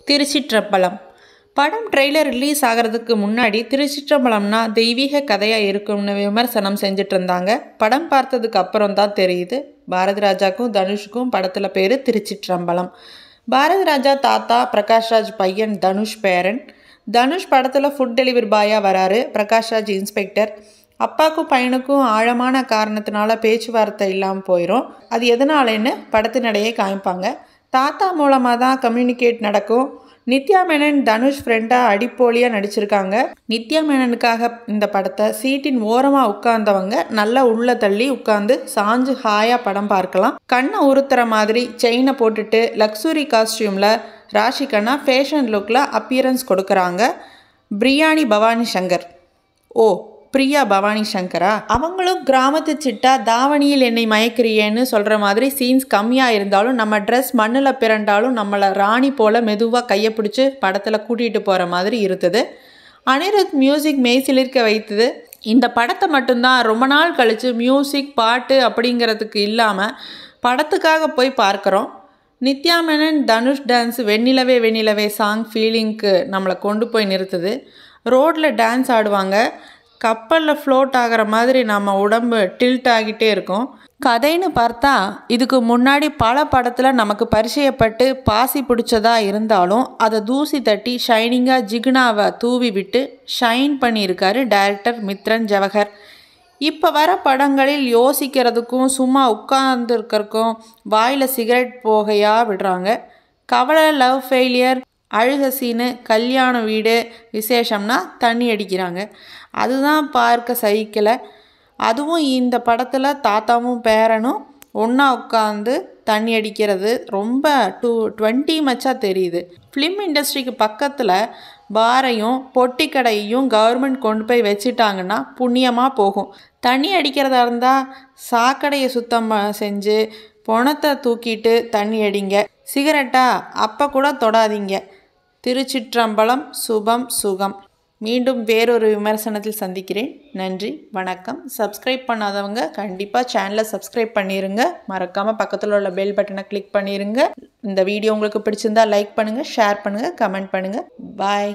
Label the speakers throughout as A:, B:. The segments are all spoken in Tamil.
A: திருச்சிற்றம்பலம் படம் ட்ரெய்லர் ரிலீஸ் ஆகிறதுக்கு முன்னாடி திருச்சிற்றம்பலம்னா தெய்வீக கதையாக இருக்கும்னு விமர்சனம் செஞ்சுட்டு இருந்தாங்க படம் பார்த்ததுக்கு அப்புறம் தான் தெரியுது பாரதி ராஜாக்கும் தனுஷுக்கும் படத்தில் பேர் திருச்சிற்றம்பலம் பாரதி ராஜா தாத்தா பிரகாஷ்ராஜ் பையன் தனுஷ் பேரன் தனுஷ் படத்தில் ஃபுட் டெலிவரி பாயாக வராரு பிரகாஷ்ராஜ் இன்ஸ்பெக்டர் அப்பாவுக்கும் பையனுக்கும் ஆழமான காரணத்தினால பேச்சுவார்த்தை இல்லாமல் போயிடும் அது எதனாலன்னு படத்தினிடையே காமிப்பாங்க தாத்தா மூலமாக தான் கம்யூனிகேட் நடக்கும் நித்யா மேனன் தனுஷ் ஃப்ரெண்டாக அடிப்போலியாக நடிச்சிருக்காங்க நித்யா மேனனுக்காக இந்த படத்தை சீட்டின் ஓரமாக உட்கார்ந்தவங்க நல்லா உள்ள தள்ளி உட்காந்து சாஞ்சு ஹாயாக படம் பார்க்கலாம் கண்ணை உறுத்துற மாதிரி செயினை போட்டுட்டு லக்ஸுரி காஸ்டியூமில் ராஷிகண்ணா ஃபேஷன் லுக்கில் அப்பியரன்ஸ் கொடுக்குறாங்க பிரியாணி பவானி சங்கர் ஓ பிரியா பவானி சங்கரா அவங்களும் கிராமத்து சிட்டா தாவணியில் என்னை மயக்கிறியேன்னு சொல்கிற மாதிரி சீன்ஸ் கம்மியாக இருந்தாலும் நம்ம ட்ரெஸ் மண்ணில் பிறண்டாலும் நம்மளை ராணி போல் மெதுவாக கையை பிடிச்சி படத்தில் கூட்டிகிட்டு போகிற மாதிரி இருந்தது அனிருத் மியூசிக் மெய்சிலிருக்க வைத்தது இந்த படத்தை மட்டும்தான் ரொம்ப நாள் கழித்து மியூசிக் பாட்டு அப்படிங்கிறதுக்கு இல்லாமல் படத்துக்காக போய் பார்க்குறோம் நித்யா மேனன் தனுஷ் டான்ஸ் வெண்ணிலவே வெண்ணிலவே சாங் ஃபீலிங்க்கு நம்மளை கொண்டு போய் நிறுத்துது ரோட்டில் டான்ஸ் ஆடுவாங்க கப்பலில் ஃப்ளோட் ஆகிற மாதிரி நம்ம உடம்பு டில்ட் ஆகிட்டே இருக்கும் கதைன்னு பார்த்தா இதுக்கு முன்னாடி பல படத்தில் நமக்கு பரிச்சயப்பட்டு பாசி பிடிச்சதா இருந்தாலும் அதை தூசி தட்டி ஷைனிங்காக ஜிகுனாவை தூவி விட்டு ஷைன் பண்ணியிருக்காரு டைரக்டர் மித்ரன் ஜவஹர் இப்போ வர படங்களில் யோசிக்கிறதுக்கும் சும்மா உட்கார்ந்துருக்கிறதுக்கும் வாயில் சிகரெட் போகையாக விடுறாங்க கவலை லவ் ஃபெயிலியர் அழுக சீனு கல்யாண வீடு விசேஷம்னா தண்ணி அடிக்கிறாங்க அதுதான் பார்க்க சகிக்கலை அதுவும் இந்த படத்தில் தாத்தாவும் பேரனும் ஒன்றா உட்காந்து தண்ணி அடிக்கிறது ரொம்ப டூ டுவெண்ட்டி மச்சாக தெரியுது ஃபிலிம் இண்டஸ்ட்ரிக்கு பக்கத்தில் பாரையும் பொட்டி கடையையும் கவர்மெண்ட் கொண்டு போய் வச்சுட்டாங்கன்னா புண்ணியமாக போகும் தண்ணி அடிக்கிறதா இருந்தால் சாக்கடையை சுத்தம் செஞ்சு பொணத்தை தூக்கிட்டு தண்ணி அடிங்க சிகரெட்டா அப்போ கூட தொடாதீங்க திருச்சிற்றம்பலம் சுபம் சுகம் மீண்டும் வேறொரு விமர்சனத்தில் சந்திக்கிறேன் நன்றி வணக்கம் சப்ஸ்கிரைப் பண்ணாதவங்க கண்டிப்பாக சேனலை சப்ஸ்கிரைப் பண்ணிடுங்க மறக்காமல் பக்கத்தில் உள்ள பெல் பட்டனை கிளிக் பண்ணிடுங்க இந்த வீடியோ உங்களுக்கு பிடிச்சிருந்தா லைக் பண்ணுங்கள் ஷேர் பண்ணுங்கள் கமெண்ட் பண்ணுங்கள் பாய்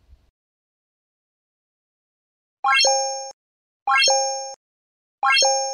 B: Bye.